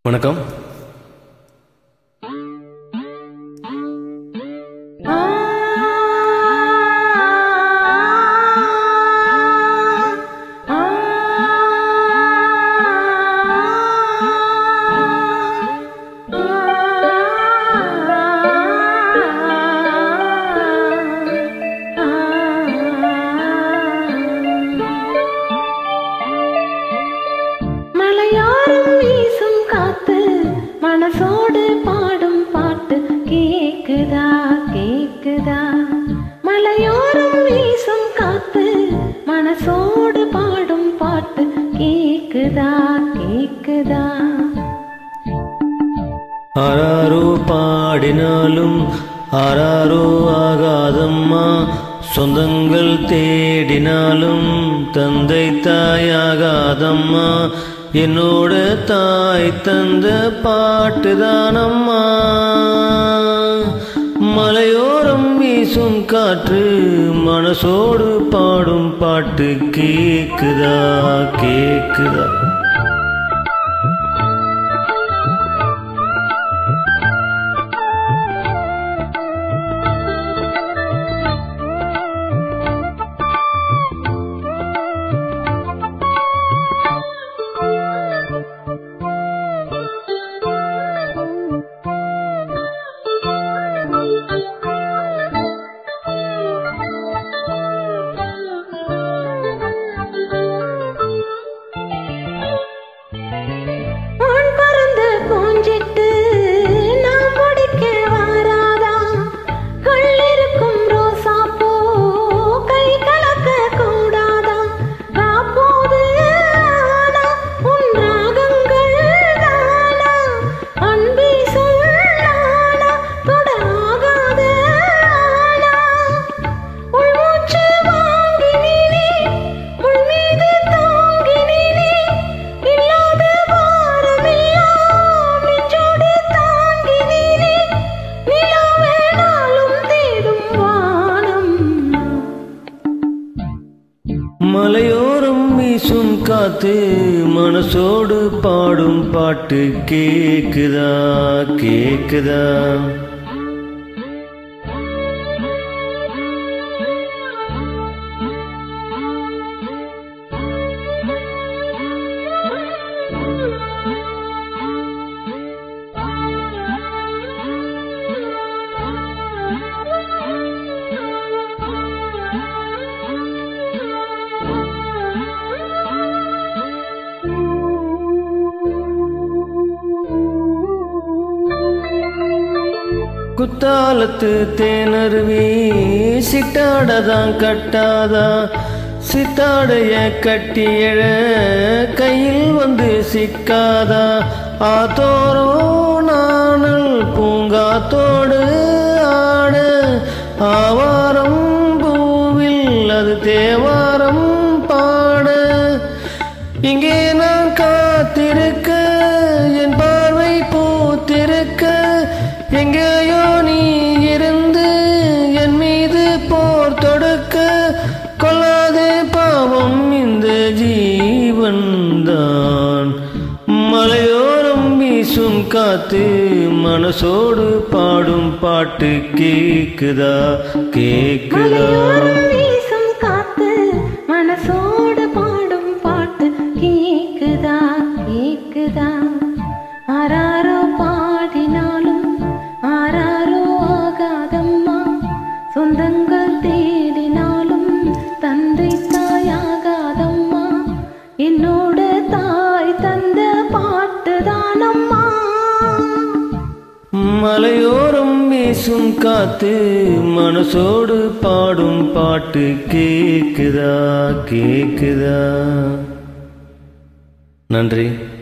வணக்கம் மலையாரம் வீசும் காத்து மனசோடு பாடும் பாட்டு கேக்குதா கேக்குதா மலையோரம் வீசும் காத்து மனசோடு பாடும் பாட்டு கேக்குதா கேக்குதா ஆராரோ பாடினாலும் ஆராரோ ஆகாதம்மா சொந்தங்கள் தேடினாலும் தந்தை தாயாகாதம்மா என்னோட தாய் தந்த பாட்டுதானம்மா மலையோரம் வீசும் காற்று மனசோடு பாடும் பாட்டு கேக்குதா கேக்குதா ஆண் பறந்து பூஞ்சிட்டு நாம் முடிக்க வாராதா கள்ளிருக்கும் ரோசா பூ கை கலக்க கூடாதா காப்போது ஆனா உன் ராகங்கள் தானா அன்பி சொல்லானா தொடாகாத ஆனா உள்மூச்சு வாங்கினீனே உள் மீது தாங்கினீனே இல்லாத பாரமெல்லாம் நெஞ்சோடு தாங்கினீனே நிலவேனாலும் தேடும் வானம் மலையோரம் வீசும் காத்து மனசோடு பாடும் பாட்டு கேக்குதா கேக்குதா குத்தாலத்து தேனருவி சிட்டாடதான் கட்டாதா சித்தாடைய கட்டி எழ கையில் வந்து சிக்காதா ஆத்தோரோ நானல் பூங்காத்தோடு ஆட ஆவாரம் பூவில் அது தேவாரம் பாட இங்கே நான் காத்திருக்க என் பார்வை பூத்திருக்க எங்கேயோ நீ இருந்து என் மீது போர் தொடுக்க கொள்ளாதே பாவம் இந்த ஜீவன்தான் மலையோரம் வீசும் காத்து மனசோடு பாடும் பாட்டு கேக்குதா கேக்குதா மலையோரம் வீசும் காத்து மனசோடு பாடும் பாட்டு கேக்குதா கேக்குதா ஆராரோ பாடினாலும் ஆராரோ ஆகாதம்மா சொந்தங்கள் தேடினாலும் தந்தை தாயாகாதம்மா என்னோட தாய் தந்த பாட்டு தானம்மா மலையோரம் வீசும் காத்து மனசோடு பாடும் பாட்டு கேக்குதா கேக்குதா நன்றி